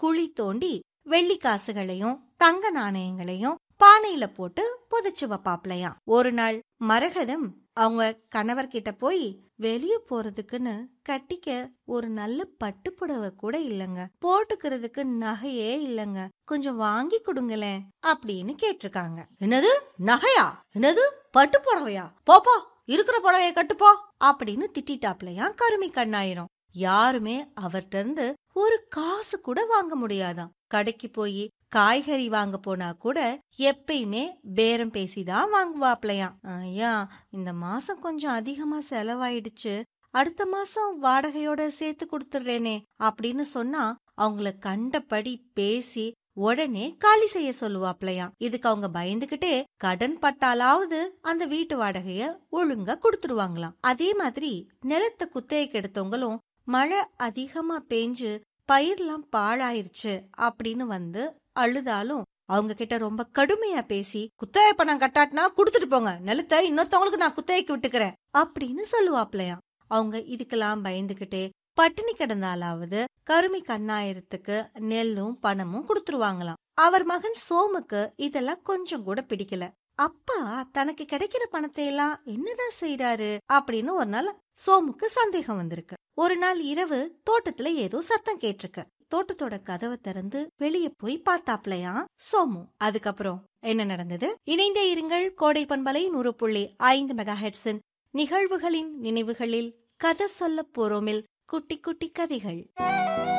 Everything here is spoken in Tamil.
குழி தோண்டி வெள்ளி காசுகளையும் தங்க நாணயங்களையும் பானையில போட்டு புதைச்சு வைப்பாப்லையாம் ஒரு நாள் மரகதம் அவங்க கணவர்கிட்ட போய் வெளிய போறதுக்குன்னு கட்டிக்க ஒரு நல்ல பட்டு புடவை கூட இல்லங்க போட்டுக்கிறதுக்கு நகையே இல்லங்க கொஞ்சம் வாங்கி கொடுங்களேன் அப்படின்னு கேட்டிருக்காங்க என்னது நகையா என்னது பட்டு புடவையா போப்போ இருக்கிற புடவைய கட்டுப்போ அப்படின்னு திட்டிட்டாப்லையா கருமி கண்ணாயிரம் யாருமே அவர்கிட்ட இருந்து ஒரு காசு கூட வாங்க முடியாதாம் கடைக்கு போய் காய்கறி வாங்க போனா கூட எப்பயுமே பேரம் பேசிதான் வாங்குவாப்லையாம் ஐயா இந்த மாசம் கொஞ்சம் அதிகமா செலவாயிடுச்சு அடுத்த மாசம் வாடகையோட சேர்த்து கொடுத்துடுறேனே அப்படின்னு சொன்னா அவங்கள கண்டபடி பேசி உடனே காலி செய்ய சொல்லுவாப்லையாம் இதுக்கு அவங்க பயந்துகிட்டே கடன் பட்டாலாவது அந்த வீட்டு வாடகைய ஒழுங்கா கொடுத்துடுவாங்களாம் அதே மாதிரி நிலத்தை குத்தகைக்கு எடுத்தவங்களும் மழை அதிகமா பேஞ்சு பயிர்லாம் பாழாயிருச்சு அப்படின்னு வந்து அழுதாலும் அவங்க கிட்ட ரொம்ப கடுமையா பேசி குத்தகை பணம் கட்டாட்டினா குடுத்துட்டு போங்க நிலத்தை இன்னொருத்தவங்களுக்கு நான் குத்தகைக்கு விட்டுக்கிறேன் அப்படின்னு சொல்லுவாப்லையாம் அவங்க இதுக்கெல்லாம் பயந்துகிட்டே பட்டினி கிடந்தாலாவது கருமி கண்ணாயிரத்துக்கு நெல்லும் பணமும் கொடுத்துருவாங்களாம் அவர் மகன் சோமுக்கு இதெல்லாம் கொஞ்சம் கூட பிடிக்கல அப்பா தனக்கு கிடைக்கிற பணத்தை எல்லாம் என்னதான் செய்யறாரு அப்படின்னு ஒரு நாள் சோமுக்கு சந்தேகம் வந்திருக்கு ஒரு நாள் இரவு தோட்டத்துல ஏதோ சத்தம் கேட்டிருக்கு தோட்டத்தோட கதவை திறந்து வெளிய போய் பார்த்தாப்லையா சோமு அதுக்கப்புறம் என்ன நடந்தது இணைந்தே இருங்கள் கோடை பண்பலை நூறு புள்ளி ஐந்து மெகா ஹெட்ஸின் நிகழ்வுகளின் நினைவுகளில் கதை சொல்ல போறோமில் குட்டி குட்டி கதைகள்